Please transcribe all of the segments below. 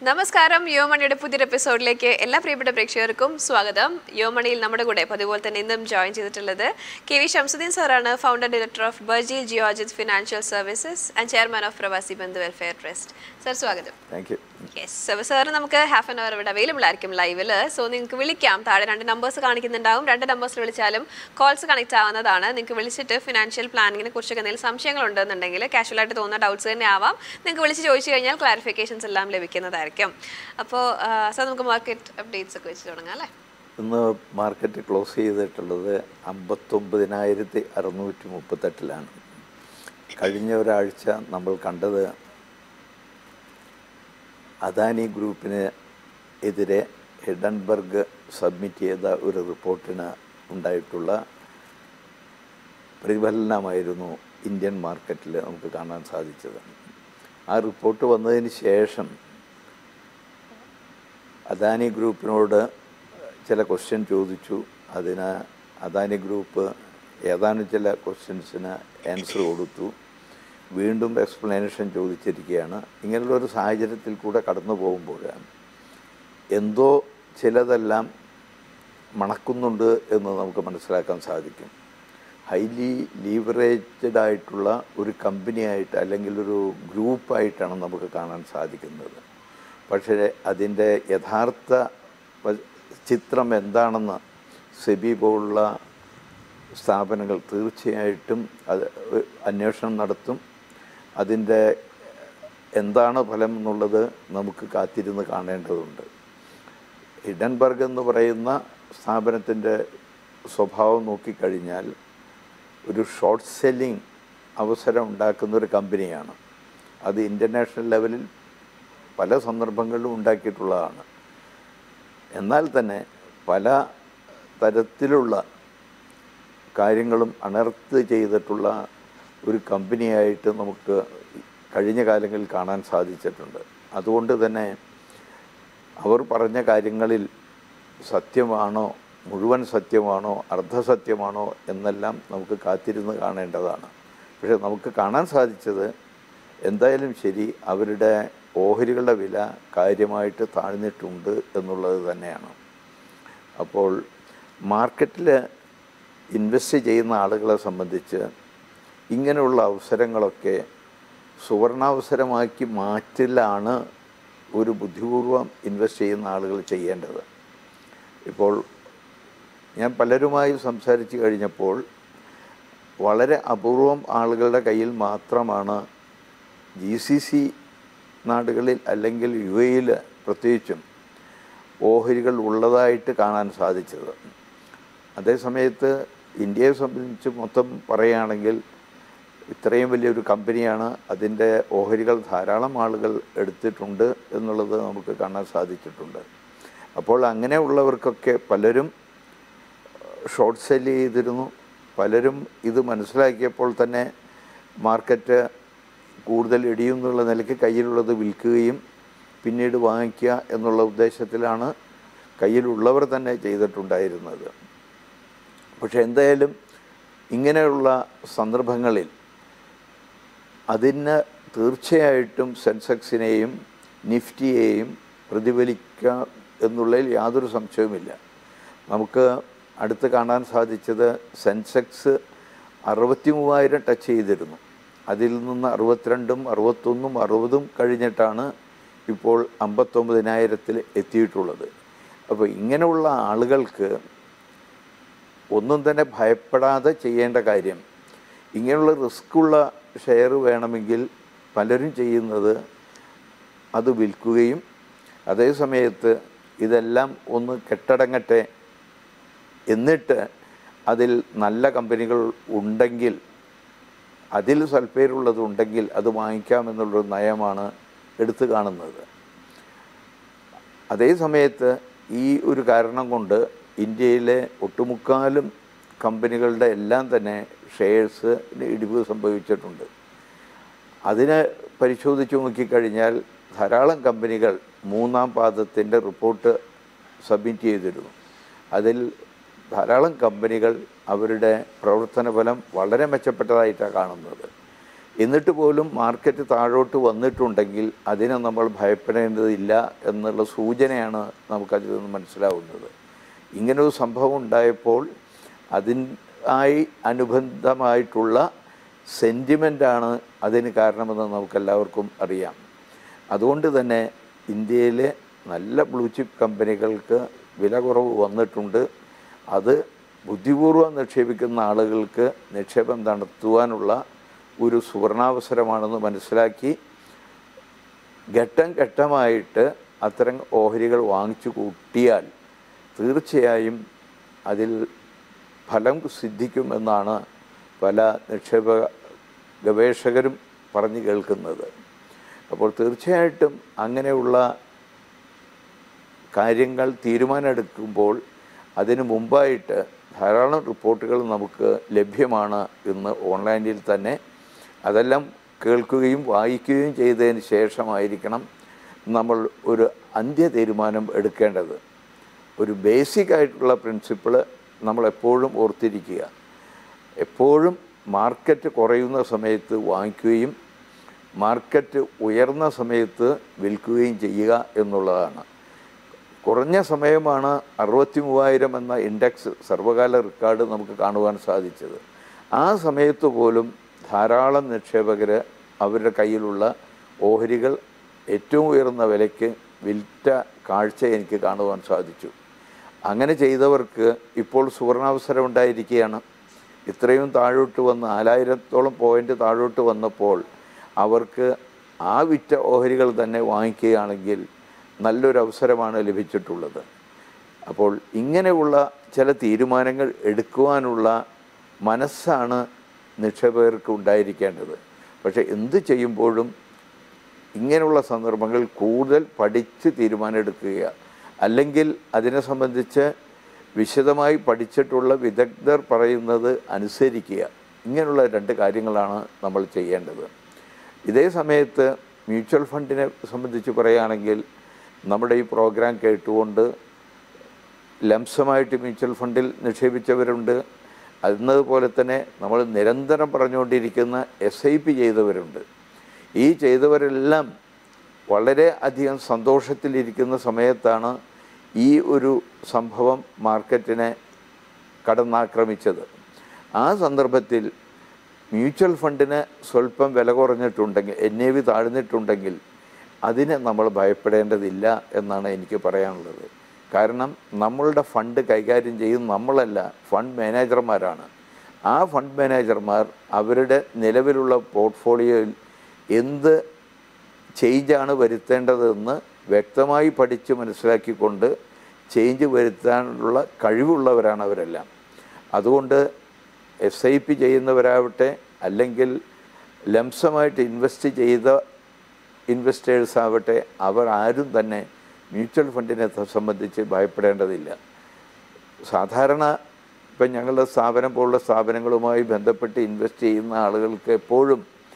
നമസ്കാരം യോമണിയുടെ പുതിയൊരു എപ്പിസോഡിലേക്ക് എല്ലാ പ്രിയപ്പെട്ട പ്രേക്ഷകർക്കും സ്വാഗതം യോമണിയിൽ നമ്മുടെ കൂടെ പതിപോലെ തന്നെ ഇന്നും ജോയിൻ ചെയ്തിട്ടുള്ളത് കെ വി ഷംസുദ്ദീൻ സാറാണ് founder director of Burjeel Geojit financial services and chairman of Pravasi Bandhu welfare trust sir സ്വാഗതം താങ്ക് യു യെസ് അപ്പോൾ സാർ നമുക്ക് ഹാഫ് ആൻ അവർ ഇവിടെ അവൈലബിൾ ആയിരിക്കും ലൈവിൽ സോ നിങ്ങൾക്ക് വിളിക്കാം താഴെ രണ്ട് നമ്പേഴ്സ് കാണിക്കുന്നുണ്ടാവും രണ്ട് നമ്പേഴ്സിൽ വിളിച്ചാലും കോൾസ് കണക്ട് ആവുന്നതാണ് നിങ്ങൾക്ക് വിളിച്ചിട്ട് ഫിനാൻഷ്യൽ പ്ലാനിങ്ങിനെ കുറിച്ചൊക്കെ എന്തെങ്കിലും സംശയങ്ങൾ ഉണ്ടെന്നുണ്ടെങ്കിൽ കാഷ്വലായിട്ട് തോന്നുന്ന ഡൗട്ട്സ് തന്നെ ആവാം നിങ്ങൾക്ക് വിളിച്ച് ചോദിച്ചു കഴിഞ്ഞാൽ ക്ലാരിഫിക്കേഷൻസ് എല്ലാം ലഭിക്കുന്നതായിരിക്കും അപ്പോൾ സാർ നമുക്ക് മാർക്കറ്റ് അപ്ഡേറ്റ്സ് ഒക്കെ വെച്ച് തുടങ്ങാം അല്ലേ ഇന്ന് മാർക്കറ്റ് ക്ലോസ് ചെയ്തിട്ടുള്ളത് അമ്പത്തൊമ്പതിനായിരത്തി അറുന്നൂറ്റി മുപ്പത്തെട്ടിലാണ് കഴിഞ്ഞ ഒരാഴ്ച നമ്മൾ കണ്ടത് അദാനി ഗ്രൂപ്പിന് എതിരെ ഹിഡൻബർഗ് സബ്മിറ്റ് ചെയ്ത ഒരു റിപ്പോർട്ടിന് ഉണ്ടായിട്ടുള്ള പ്രതിഫലനമായിരുന്നു ഇന്ത്യൻ മാർക്കറ്റിൽ നമുക്ക് കാണാൻ സാധിച്ചത് ആ റിപ്പോർട്ട് വന്നതിന് ശേഷം അദാനി ഗ്രൂപ്പിനോട് ചില ക്വസ്റ്റ്യൻ ചോദിച്ചു അതിന് അദാനി ഗ്രൂപ്പ് ഏതാനും ചില ക്വസ്റ്റ്യൻസിന് ആൻസർ കൊടുത്തു വീണ്ടും എക്സ്പ്ലനേഷൻ ചോദിച്ചിരിക്കുകയാണ് ഇങ്ങനെയുള്ള ഒരു സാഹചര്യത്തിൽ കൂടെ കടന്നു പോകുമ്പോൾ എന്തോ ചിലതെല്ലാം മണക്കുന്നുണ്ട് എന്ന് നമുക്ക് മനസ്സിലാക്കാൻ സാധിക്കും ഹൈലി ലീവറേജഡ് ആയിട്ടുള്ള ഒരു കമ്പനിയായിട്ട് അല്ലെങ്കിൽ ഒരു ഗ്രൂപ്പായിട്ടാണ് നമുക്ക് കാണാൻ സാധിക്കുന്നത് പക്ഷേ അതിൻ്റെ യഥാർത്ഥ വ- ചിത്രം എന്താണെന്ന് സെബി പോലുള്ള സ്ഥാപനങ്ങൾ തീർച്ചയായിട്ടും അത് അന്വേഷണം നടത്തും അതിൻ്റെ എന്താണ് ഫലം എന്നുള്ളത് നമുക്ക് കാത്തിരുന്ന് കാണേണ്ടതുണ്ട് ഹിഡൻബർഗ് എന്ന് പറയുന്ന സ്ഥാപനത്തിൻ്റെ സ്വഭാവം നോക്കിക്കഴിഞ്ഞാൽ ഒരു ഷോർട്ട് സെല്ലിംഗ് അവസരം ഉണ്ടാക്കുന്ന ഒരു കമ്പനിയാണ് അത് ഇൻ്റർനാഷണൽ ലെവലിൽ പല സന്ദർഭങ്ങളിലും ഉണ്ടാക്കിയിട്ടുള്ളതാണ് എന്നാൽ തന്നെ പല തരത്തിലുള്ള കാര്യങ്ങളും അനർത്ത് ചെയ്തിട്ടുള്ള ഒരു കമ്പനിയായിട്ട് നമുക്ക് കഴിഞ്ഞ കാലങ്ങളിൽ കാണാൻ സാധിച്ചിട്ടുണ്ട് അതുകൊണ്ട് തന്നെ അവർ പറഞ്ഞ കാര്യങ്ങളിൽ സത്യമാണോ മുഴുവൻ സത്യമാണോ അർദ്ധസത്യമാണോ എന്നെല്ലാം നമുക്ക് കാത്തിരുന്ന് കാണേണ്ടതാണ് പക്ഷേ നമുക്ക് കാണാൻ സാധിച്ചത് എന്തായാലും ശരി അവരുടെ ഓഹരികളുടെ വില കാര്യമായിട്ട് താഴ്ന്നിട്ടുണ്ട് എന്നുള്ളത് തന്നെയാണ് അപ്പോൾ മാർക്കറ്റിൽ ഇൻവെസ്റ്റ് ചെയ്യുന്ന ആളുകളെ സംബന്ധിച്ച് ഇങ്ങനെയുള്ള അവസരങ്ങളൊക്കെ സുവർണാവസരമാക്കി മാറ്റലാണ് ഒരു ബുദ്ധിപൂർവം ഇൻവെസ്റ്റ് ചെയ്യുന്ന ആളുകൾ ചെയ്യേണ്ടത് ഇപ്പോൾ ഞാൻ പലരുമായി സംസാരിച്ച് കഴിഞ്ഞപ്പോൾ വളരെ അപൂർവം ആളുകളുടെ കയ്യിൽ മാത്രമാണ് ജി സി സി നാടുകളിൽ അല്ലെങ്കിൽ യു എയിൽ പ്രത്യേകിച്ചും ഓഹരികൾ ഉള്ളതായിട്ട് കാണാൻ സാധിച്ചത് അതേസമയത്ത് ഇന്ത്യയെ സംബന്ധിച്ച് മൊത്തം പറയുകയാണെങ്കിൽ ഇത്രയും വലിയൊരു കമ്പനിയാണ് അതിൻ്റെ ഓഹരികൾ ധാരാളം ആളുകൾ എടുത്തിട്ടുണ്ട് എന്നുള്ളത് നമുക്ക് കാണാൻ സാധിച്ചിട്ടുണ്ട് അപ്പോൾ അങ്ങനെയുള്ളവർക്കൊക്കെ പലരും ഷോർട്ട് സെല് ചെയ്തിരുന്നു പലരും ഇത് മനസ്സിലാക്കിയപ്പോൾ തന്നെ മാർക്കറ്റ് കൂടുതൽ ഇടിയുന്നുള്ള നിലയ്ക്ക് കയ്യിലുള്ളത് വിൽക്കുകയും പിന്നീട് വാങ്ങിക്കുക എന്നുള്ള ഉദ്ദേശത്തിലാണ് കയ്യിലുള്ളവർ തന്നെ ചെയ്തിട്ടുണ്ടായിരുന്നത് പക്ഷെ എന്തായാലും ഇങ്ങനെയുള്ള സന്ദർഭങ്ങളിൽ അതിന് തീർച്ചയായിട്ടും സെൻസെക്സിനെയും നിഫ്റ്റിയെയും പ്രതിഫലിക്കുക എന്നുള്ളതിൽ യാതൊരു സംശയവുമില്ല നമുക്ക് അടുത്ത് കാണാൻ സാധിച്ചത് സെൻസെക്സ് അറുപത്തി മൂവായിരം ടച്ച് ചെയ്തിരുന്നു അതിൽ നിന്ന് അറുപത്തിരണ്ടും അറുപത്തൊന്നും അറുപതും കഴിഞ്ഞിട്ടാണ് ഇപ്പോൾ അമ്പത്തൊമ്പതിനായിരത്തിൽ എത്തിയിട്ടുള്ളത് അപ്പോൾ ഇങ്ങനെയുള്ള ആളുകൾക്ക് ഒന്നും തന്നെ ഭയപ്പെടാതെ ചെയ്യേണ്ട കാര്യം ഇങ്ങനെയുള്ള റിസ്ക്കുള്ള ഷെയർ വേണമെങ്കിൽ പലരും ചെയ്യുന്നത് അത് വിൽക്കുകയും അതേ സമയത്ത് ഇതെല്ലാം ഒന്ന് കെട്ടടങ്ങട്ടെ എന്നിട്ട് അതിൽ നല്ല കമ്പനികൾ ഉണ്ടെങ്കിൽ അതിൽ സൽപ്പേരുള്ളത് ഉണ്ടെങ്കിൽ അത് വാങ്ങിക്കാമെന്നുള്ളൊരു നയമാണ് എടുത്തു കാണുന്നത് അതേ സമയത്ത് ഈ ഒരു കാരണം കൊണ്ട് ഇന്ത്യയിലെ ഒട്ടുമുക്കാലും കമ്പനികളുടെ എല്ലാം തന്നെ ഷെയർസ് ഇടിവ് സംഭവിച്ചിട്ടുണ്ട് അതിനെ പരിശോധിച്ച് നോക്കിക്കഴിഞ്ഞാൽ ധാരാളം കമ്പനികൾ മൂന്നാം പാദത്തിൻ്റെ റിപ്പോർട്ട് സബ്മിറ്റ് ചെയ്തിരുന്നു അതിൽ ധാരാളം കമ്പനികൾ അവരുടെ പ്രവർത്തന ഫലം വളരെ മെച്ചപ്പെട്ടതായിട്ടാണ് കാണുന്നത് എന്നിട്ട് പോലും മാർക്കറ്റ് താഴോട്ട് വന്നിട്ടുണ്ടെങ്കിൽ അതിനെ നമ്മൾ ഭയപ്പെടേണ്ടതില്ല എന്നുള്ള സൂചനയാണ് നമുക്കതിൽ നിന്ന് മനസ്സിലാവുന്നത് ഇങ്ങനൊരു സംഭവം ഉണ്ടായപ്പോൾ അതിനായി അനുബന്ധമായിട്ടുള്ള സെൻറ്റിമെൻ്റാണ് അതിന് കാരണമെന്ന് നമുക്കെല്ലാവർക്കും അറിയാം അതുകൊണ്ട് തന്നെ ഇന്ത്യയിലെ നല്ല ബ്ലൂ ചിപ്പ് കമ്പനികൾക്ക് വില കുറവ് വന്നിട്ടുണ്ട് അത് ബുദ്ധിപൂർവ്വം നിക്ഷേപിക്കുന്ന ആളുകൾക്ക് നിക്ഷേപം നടത്തുവാനുള്ള ഒരു സുവർണാവസരമാണെന്ന് മനസ്സിലാക്കി ഘട്ടം ഘട്ടമായിട്ട് അത്തരം ഓഹരികൾ വാങ്ങിച്ചു കൂട്ടിയാൽ തീർച്ചയായും അതിൽ ഫലം സിദ്ധിക്കുമെന്നാണ് പല നിക്ഷേപ ഗവേഷകരും പറഞ്ഞു കേൾക്കുന്നത് അപ്പോൾ തീർച്ചയായിട്ടും അങ്ങനെയുള്ള കാര്യങ്ങൾ തീരുമാനമെടുക്കുമ്പോൾ അതിനു മുമ്പായിട്ട് ധാരാളം റിപ്പോർട്ടുകൾ നമുക്ക് ലഭ്യമാണ് ഇന്ന് ഓൺലൈനിൽ തന്നെ അതെല്ലാം കേൾക്കുകയും വായിക്കുകയും ചെയ്തതിന് ശേഷമായിരിക്കണം നമ്മൾ ഒരു അന്ത്യ തീരുമാനം എടുക്കേണ്ടത് ഒരു ബേസിക് ആയിട്ടുള്ള പ്രിൻസിപ്പിൾ നമ്മൾ എപ്പോഴും ഓർത്തിരിക്കുക എപ്പോഴും മാർക്കറ്റ് കുറയുന്ന സമയത്ത് വാങ്ങിക്കുകയും മാർക്കറ്റ് ഉയർന്ന സമയത്ത് വിൽക്കുകയും ചെയ്യുക എന്നുള്ളതാണ് കുറഞ്ഞ സമയമാണ് അറുപത്തി മൂവായിരം എന്ന ഇൻഡെക്സ് സർവകാല റെക്കോർഡ് നമുക്ക് കാണുവാൻ സാധിച്ചത് ആ സമയത്ത് പോലും ധാരാളം നിക്ഷേപകർ അവരുടെ കയ്യിലുള്ള ഓഹരികൾ ഏറ്റവും ഉയർന്ന വിലയ്ക്ക് വിൽറ്റ കാഴ്ച എനിക്ക് കാണുവാൻ സാധിച്ചു അങ്ങനെ ചെയ്തവർക്ക് ഇപ്പോൾ സുവർണാവസരം ഉണ്ടായിരിക്കുകയാണ് ഇത്രയും താഴോട്ട് വന്ന് നാലായിരത്തോളം പോയിൻ്റ് താഴോട്ട് വന്നപ്പോൾ അവർക്ക് ആ വിറ്റ ഓഹരികൾ തന്നെ വാങ്ങിക്കുകയാണെങ്കിൽ നല്ലൊരു അവസരമാണ് ലഭിച്ചിട്ടുള്ളത് അപ്പോൾ ഇങ്ങനെയുള്ള ചില തീരുമാനങ്ങൾ എടുക്കുവാനുള്ള മനസ്സാണ് നിക്ഷേപകർക്ക് ഉണ്ടായിരിക്കേണ്ടത് പക്ഷേ എന്ത് ചെയ്യുമ്പോഴും ഇങ്ങനെയുള്ള സന്ദർഭങ്ങൾ കൂടുതൽ പഠിച്ച് തീരുമാനമെടുക്കുക അല്ലെങ്കിൽ അതിനെ സംബന്ധിച്ച് വിശദമായി പഠിച്ചിട്ടുള്ള വിദഗ്ധർ പറയുന്നത് അനുസരിക്കുക ഇങ്ങനെയുള്ള രണ്ട് കാര്യങ്ങളാണ് നമ്മൾ ചെയ്യേണ്ടത് ഇതേ സമയത്ത് മ്യൂച്വൽ ഫണ്ടിനെ സംബന്ധിച്ച് പറയുകയാണെങ്കിൽ നമ്മുടെ ഈ പ്രോഗ്രാം കേട്ടുകൊണ്ട് ലംസമായിട്ട് മ്യൂച്വൽ ഫണ്ടിൽ നിക്ഷേപിച്ചവരുണ്ട് എന്നതുപോലെ തന്നെ നമ്മൾ നിരന്തരം പറഞ്ഞുകൊണ്ടിരിക്കുന്ന എസ് ഐ പി ചെയ്തവരുണ്ട് ഈ ചെയ്തവരെല്ലാം വളരെ അധികം സന്തോഷത്തിലിരിക്കുന്ന സമയത്താണ് ഈ ഒരു സംഭവം മാർക്കറ്റിനെ കടന്നാക്രമിച്ചത് ആ സന്ദർഭത്തിൽ മ്യൂച്വൽ ഫണ്ടിന് സ്വല്പം വില കുറഞ്ഞിട്ടുണ്ടെങ്കിൽ എൻ എ വി താഴ്ന്നിട്ടുണ്ടെങ്കിൽ അതിനെ നമ്മൾ ഭയപ്പെടേണ്ടതില്ല എന്നാണ് എനിക്ക് പറയാനുള്ളത് കാരണം നമ്മളുടെ ഫണ്ട് കൈകാര്യം ചെയ്യുന്ന നമ്മളല്ല ഫണ്ട് മാനേജർമാരാണ് ആ ഫണ്ട് മാനേജർമാർ അവരുടെ നിലവിലുള്ള പോർട്ട്ഫോളിയോയിൽ എന്ത് ചേഞ്ചാണ് വരുത്തേണ്ടതെന്ന് വ്യക്തമായി പഠിച്ച് മനസ്സിലാക്കിക്കൊണ്ട് ചേഞ്ച് വരുത്താനുള്ള കഴിവുള്ളവരാണ് അവരെല്ലാം അതുകൊണ്ട് എസ് ഐ പി ചെയ്യുന്നവരാവട്ടെ അല്ലെങ്കിൽ ലംസമായിട്ട് ഇൻവെസ്റ്റ് ചെയ്ത ഇൻവെസ്റ്റേഴ്സ് ആവട്ടെ അവർ ആരും തന്നെ മ്യൂച്വൽ ഫണ്ടിനെ ത- സംബന്ധിച്ച് ഭയപ്പെടേണ്ടതില്ല സാധാരണ ഇപ്പം ഞങ്ങളുടെ സ്ഥാപനം പോലുള്ള സ്ഥാപനങ്ങളുമായി ബന്ധപ്പെട്ട് ഇൻവെസ്റ്റ് ചെയ്യുന്ന ആളുകൾക്ക് എപ്പോഴും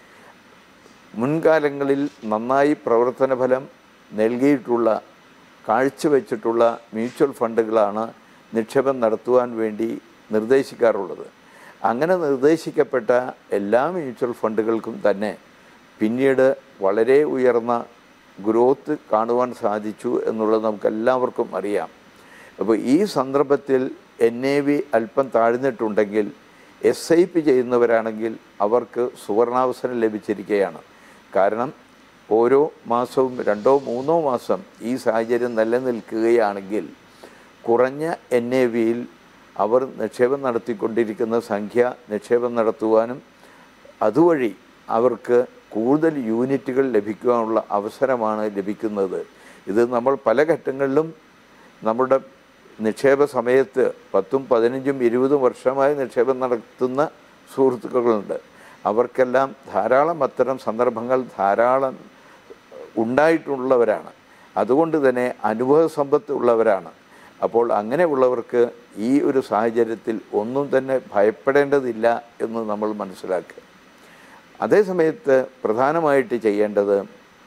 മുൻകാലങ്ങളിൽ നന്നായി പ്രവർത്തന ഫലം നൽകിയിട്ടുള്ള കാഴ്ചവെച്ചിട്ടുള്ള മ്യൂച്വൽ ഫണ്ടുകളാണ് നിക്ഷേപം നടത്തുവാൻ വേണ്ടി നിർദ്ദേശിക്കാറുള്ളത് അങ്ങനെ നിർദ്ദേശിക്കപ്പെട്ട എല്ലാ മ്യൂച്വൽ ഫണ്ടുകൾക്കും തന്നെ പിന്നീട് വളരെ ഉയർന്ന ഗ്രോത്ത് കാണുവാൻ സാധിച്ചു എന്നുള്ളത് നമുക്ക് എല്ലാവർക്കും അറിയാം അപ്പോൾ ഈ സന്ദർഭത്തിൽ എൻ എ വി അല്പം താഴ്ന്നിട്ടുണ്ടെങ്കിൽ എസ് ഐ പി ചെയ്യുന്നവരാണെങ്കിൽ അവർക്ക് സുവർണാവസരം ലഭിച്ചിരിക്കുകയാണ് കാരണം ഓരോ മാസവും രണ്ടോ മൂന്നോ മാസം ഈ സാഹചര്യം നിലനിൽക്കുകയാണെങ്കിൽ കുറഞ്ഞ എൻ എ വിയിൽ അവർ നിക്ഷേപം നടത്തിക്കൊണ്ടിരിക്കുന്ന സംഖ്യ നിക്ഷേപം നടത്തുവാനും അതുവഴി അവർക്ക് കൂടുതൽ യൂണിറ്റുകൾ ലഭിക്കുവാനുള്ള അവസരമാണ് ലഭിക്കുന്നത് ഇത് നമ്മൾ പല ഘട്ടങ്ങളിലും നമ്മുടെ നിക്ഷേപ സമയത്ത് പത്തും പതിനഞ്ചും ഇരുപതും വർഷമായി നിക്ഷേപം നടത്തുന്ന സുഹൃത്തുക്കളുണ്ട് അവർക്കെല്ലാം ധാരാളം അത്തരം സന്ദർഭങ്ങൾ ധാരാളം ഉണ്ടായിട്ടുള്ളവരാണ് അതുകൊണ്ട് തന്നെ അനുഭവ സമ്പത്ത് ഉള്ളവരാണ് അപ്പോൾ അങ്ങനെയുള്ളവർക്ക് ഈ ഒരു സാഹചര്യത്തിൽ ഒന്നും തന്നെ ഭയപ്പെടേണ്ടതില്ല എന്ന് നമ്മൾ മനസ്സിലാക്കുക അതേ സമയത്ത് പ്രധാനമായിട്ട് ചെയ്യേണ്ടത്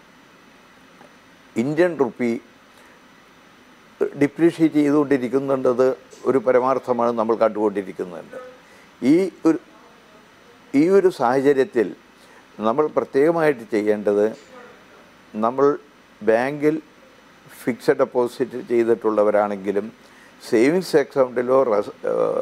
ഇന്ത്യൻ റുപ്പി ഡിപ്രീഷിയേറ്റ് ചെയ്തുകൊണ്ടിരിക്കുന്നുണ്ടത് ഒരു പരമാർത്ഥമാണ് നമ്മൾ കണ്ടുകൊണ്ടിരിക്കുന്നുണ്ട് ഈ ഒരു ഈ ഒരു സാഹചര്യത്തിൽ നമ്മൾ പ്രത്യേകമായിട്ട് ചെയ്യേണ്ടത് നമ്മൾ ബാങ്കിൽ ഫിക്സഡ് ഡെപ്പോസിറ്റ് ചെയ്തിട്ടുള്ളവരാണെങ്കിലും സേവിങ്സ് അക്കൗണ്ടിലോ റസ്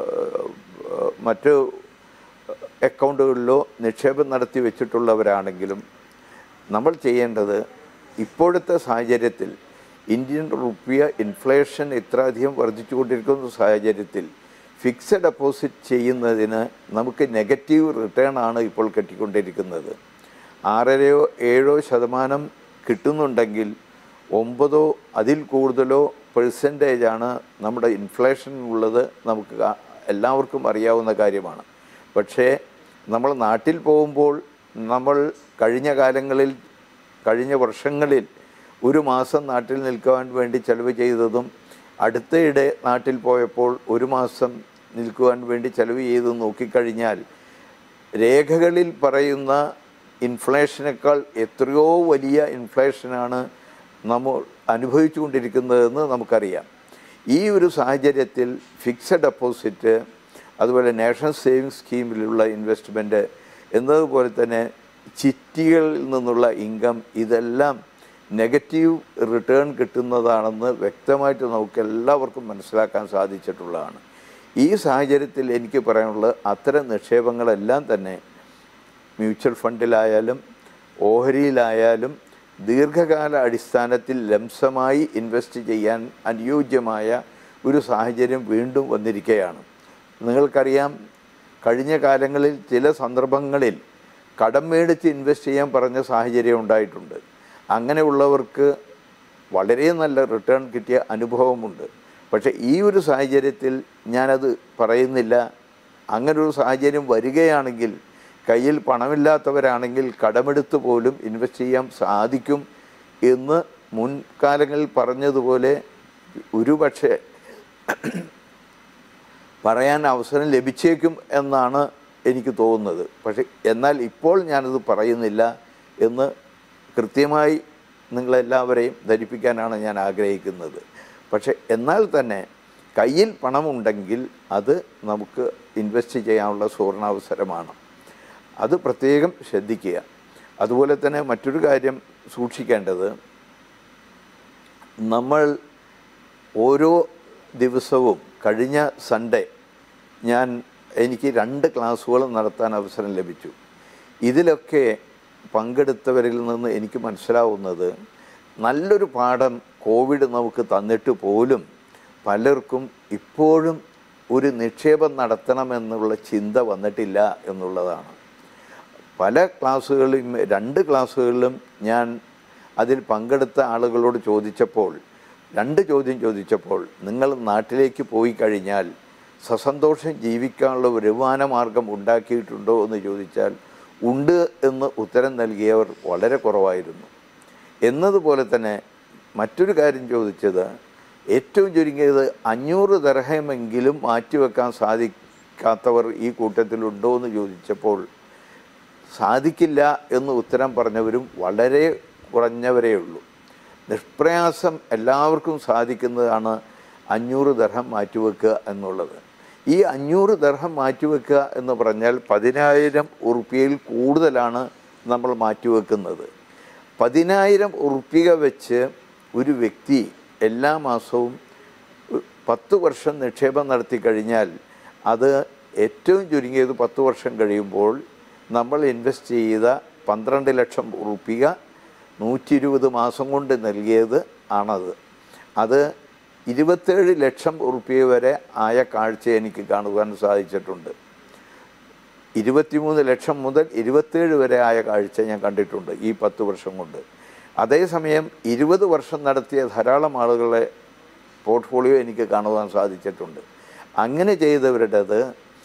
ഏഹ് മറ്റ് അക്കൗണ്ടുകളിലോ നിക്ഷേപം നടത്തി വെച്ചിട്ടുള്ളവരാണെങ്കിലും നമ്മൾ ചെയ്യേണ്ടത് ഇപ്പോഴത്തെ സാഹചര്യത്തിൽ ഇന്ത്യൻ റുപ്യ ഇൻഫ്ലേഷൻ ഇത്രയധികം വർദ്ധിച്ചുകൊണ്ടിരിക്കുന്ന സാഹചര്യത്തിൽ ഫിക്സഡ് ഡെപ്പോസിറ്റ് ചെയ്യുന്നതിന് നമുക്ക് നെഗറ്റീവ് റിട്ടേൺ ആണ് ഇപ്പോൾ കിട്ടിക്കൊണ്ടിരിക്കുന്നത് ആറരയോ ഏഴോ ശതമാനം കിട്ടുന്നുണ്ടെങ്കിൽ ഒമ്പതോ അതിൽ കൂടുതലോ പെർസെൻറ്റേജാണ് നമ്മുടെ ഇൻഫ്ലേഷൻ ഉള്ളത് നമുക്ക് കാ- എല്ലാവർക്കും അറിയാവുന്ന കാര്യമാണ് പക്ഷേ നമ്മൾ നാട്ടിൽ പോകുമ്പോൾ നമ്മൾ കഴിഞ്ഞ കാലങ്ങളിൽ കഴിഞ്ഞ വർഷങ്ങളിൽ ഒരു മാസം നാട്ടിൽ നിൽക്കുവാൻ വേണ്ടി ചെലവ് ചെയ്തതും അടുത്തയിടെ നാട്ടിൽ പോയപ്പോൾ ഒരു മാസം നിൽക്കുവാൻ വേണ്ടി ചെലവ് ചെയ്ത് നോക്കിക്കഴിഞ്ഞാൽ രേഖകളിൽ പറയുന്ന ഇൻഫ്ലേഷനേക്കാൾ എത്രയോ വലിയ ഇൻഫ്ലേഷനാണ് നമ്മൾ അനുഭവിച്ചുകൊണ്ടിരിക്കുന്നതെന്ന് നമുക്കറിയാം ഈ ഒരു സാഹചര്യത്തിൽ ഫിക്സഡ് ഡെപ്പോസിറ്റ് അതുപോലെ നാഷണൽ സേവിങ്സ് സ്കീമിലുള്ള ഇൻവെസ്റ്റ്മെൻറ്റ് എന്നതുപോലെ തന്നെ ചിറ്റികളിൽ നിന്നുള്ള ഇൻകം ഇതെല്ലാം നെഗറ്റീവ് റിട്ടേൺ കിട്ടുന്നതാണെന്ന് വ്യക്തമായിട്ട് നമുക്ക് എല്ലാവർക്കും മനസ്സിലാക്കാൻ സാധിച്ചിട്ടുള്ളതാണ് ഈ സാഹചര്യത്തിൽ എനിക്ക് പറയാനുള്ളത് അത്തരം നിക്ഷേപങ്ങളെല്ലാം തന്നെ മ്യൂച്വൽ ഫണ്ടിലായാലും ഓഹരിയിലായാലും ദീർഘകാല അടിസ്ഥാനത്തിൽ ലംസമായി ഇൻവെസ്റ്റ് ചെയ്യാൻ അനുയോജ്യമായ ഒരു സാഹചര്യം വീണ്ടും വന്നിരിക്കുകയാണ് നിങ്ങൾക്കറിയാം കഴിഞ്ഞ കാലങ്ങളിൽ ചില സന്ദർഭങ്ങളിൽ കടം മേടിച്ച് ഇൻവെസ്റ്റ് ചെയ്യാൻ പറഞ്ഞ സാഹചര്യം ഉണ്ടായിട്ടുണ്ട് അങ്ങനെയുള്ളവർക്ക് വളരെ നല്ല റിട്ടേൺ കിട്ടിയ അനുഭവമുണ്ട് പക്ഷേ ഈ ഒരു സാഹചര്യത്തിൽ ഞാനത് പറയുന്നില്ല അങ്ങനൊരു സാഹചര്യം വരികയാണെങ്കിൽ കയ്യിൽ പണമില്ലാത്തവരാണെങ്കിൽ കടമെടുത്ത് പോലും ഇൻവെസ്റ്റ് ചെയ്യാൻ സാധിക്കും എന്ന് മുൻകാലങ്ങളിൽ പറഞ്ഞതുപോലെ ഒരുപക്ഷെ പറയാൻ അവസരം ലഭിച്ചേക്കും എന്നാണ് എനിക്ക് തോന്നുന്നത് പക്ഷെ എന്നാൽ ഇപ്പോൾ ഞാനത് പറയുന്നില്ല എന്ന് കൃത്യമായി നിങ്ങളെല്ലാവരെയും ധരിപ്പിക്കാനാണ് ഞാൻ ആഗ്രഹിക്കുന്നത് പക്ഷെ എന്നാൽ തന്നെ കയ്യിൽ പണമുണ്ടെങ്കിൽ അത് നമുക്ക് ഇൻവെസ്റ്റ് ചെയ്യാനുള്ള സുവർണാവസരമാണ് അത് പ്രത്യേകം ശ്രദ്ധിക്കുക അതുപോലെ തന്നെ മറ്റൊരു കാര്യം സൂക്ഷിക്കേണ്ടത് നമ്മൾ ഓരോ ദിവസവും കഴിഞ്ഞ സൺഡേ ഞാൻ എനിക്ക് രണ്ട് ക്ലാസ്സുകൾ നടത്താൻ അവസരം ലഭിച്ചു ഇതിലൊക്കെ പങ്കെടുത്തവരിൽ നിന്ന് എനിക്ക് മനസ്സിലാവുന്നത് നല്ലൊരു പാഠം കോവിഡ് നമുക്ക് തന്നിട്ട് പോലും പലർക്കും ഇപ്പോഴും ഒരു നിക്ഷേപം നടത്തണമെന്നുള്ള ചിന്ത വന്നിട്ടില്ല എന്നുള്ളതാണ് പല ക്ലാസ്സുകളിലും രണ്ട് ക്ലാസ്സുകളിലും ഞാൻ അതിൽ പങ്കെടുത്ത ആളുകളോട് ചോദിച്ചപ്പോൾ രണ്ട് ചോദ്യം ചോദിച്ചപ്പോൾ നിങ്ങൾ നാട്ടിലേക്ക് പോയി കഴിഞ്ഞാൽ സസന്തോഷം ജീവിക്കാനുള്ള വരുമാന മാർഗം ഉണ്ടാക്കിയിട്ടുണ്ടോ എന്ന് ചോദിച്ചാൽ ഉണ്ട് എന്ന് ഉത്തരം നൽകിയവർ വളരെ കുറവായിരുന്നു എന്നതുപോലെ തന്നെ മറ്റൊരു കാര്യം ചോദിച്ചത് ഏറ്റവും ചുരുങ്ങിയത് അഞ്ഞൂറ് ദർഹമെങ്കിലും മാറ്റിവെക്കാൻ സാധിക്കാത്തവർ ഈ കൂട്ടത്തിലുണ്ടോ എന്ന് ചോദിച്ചപ്പോൾ സാധിക്കില്ല എന്ന് ഉത്തരം പറഞ്ഞവരും വളരെ കുറഞ്ഞവരേ ഉള്ളൂ നിഷ്പ്രയാസം എല്ലാവർക്കും സാധിക്കുന്നതാണ് അഞ്ഞൂറ് ദർഹം മാറ്റിവെക്കുക എന്നുള്ളത് ഈ അഞ്ഞൂറ് ദർഹം മാറ്റിവെക്കുക എന്ന് പറഞ്ഞാൽ പതിനായിരം ഉറുപ്പിയയിൽ കൂടുതലാണ് നമ്മൾ മാറ്റിവെക്കുന്നത് പതിനായിരം ഉറുപ്പിക വെച്ച് ഒരു വ്യക്തി എല്ലാ മാസവും ഒരു പത്ത് വർഷം നിക്ഷേപം നടത്തി കഴിഞ്ഞാൽ അത് ഏറ്റവും ചുരുങ്ങിയത് പത്ത് വർഷം കഴിയുമ്പോൾ നമ്മൾ ഇൻവെസ്റ്റ് ചെയ്ത പന്ത്രണ്ട് ലക്ഷം ഉറുപ്പിക നൂറ്റി ഇരുപത് മാസം കൊണ്ട് നൽകിയത് ആണത് അത് ഇരുപത്തേഴ് ലക്ഷം ഉറുപ്പിക വരെ ആയ കാഴ്ച എനിക്ക് കാണുവാൻ സാധിച്ചിട്ടുണ്ട് ഇരുപത്തിമൂന്ന് ലക്ഷം മുതൽ ഇരുപത്തേഴ് വരെ ആയ കാഴ്ച ഞാൻ കണ്ടിട്ടുണ്ട് ഈ പത്ത് വർഷം കൊണ്ട് അതേസമയം ഇരുപത് വർഷം നടത്തിയ ധാരാളം ആളുകളെ പോർട്ട്ഫോളിയോ എനിക്ക് കാണുവാൻ സാധിച്ചിട്ടുണ്ട് അങ്ങനെ ചെയ്തവരുടേത്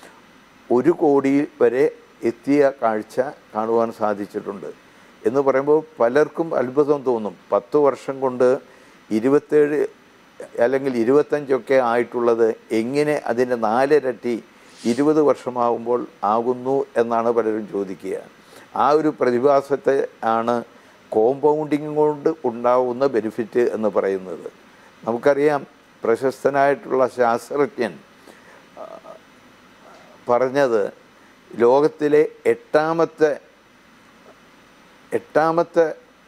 ഒരു കോടി വരെ എത്തിയ കാഴ്ച കാണുവാൻ സാധിച്ചിട്ടുണ്ട് എന്ന് പറയുമ്പോൾ പലർക്കും അത്ഭുതം തോന്നും പത്ത് വർഷം കൊണ്ട് ഇരുപത്തേഴ് അല്ലെങ്കിൽ ഇരുപത്തഞ്ചൊക്കെ ആയിട്ടുള്ളത് എങ്ങനെ അതിൻ്റെ നാലിരട്ടി ഇരുപത് വർഷമാകുമ്പോൾ ആകുന്നു എന്നാണ് പലരും ചോദിക്കുക ആ ഒരു പ്രതിഭാസത്തെ ആണ് കോമ്പൗണ്ടിങ് കൊണ്ട് ഉണ്ടാവുന്ന ബെനിഫിറ്റ് എന്ന് പറയുന്നത് നമുക്കറിയാം പ്രശസ്തനായിട്ടുള്ള ശാസ്ത്രജ്ഞൻ പറഞ്ഞത് ലോകത്തിലെ എട്ടാമത്തെ എട്ടാമത്തെ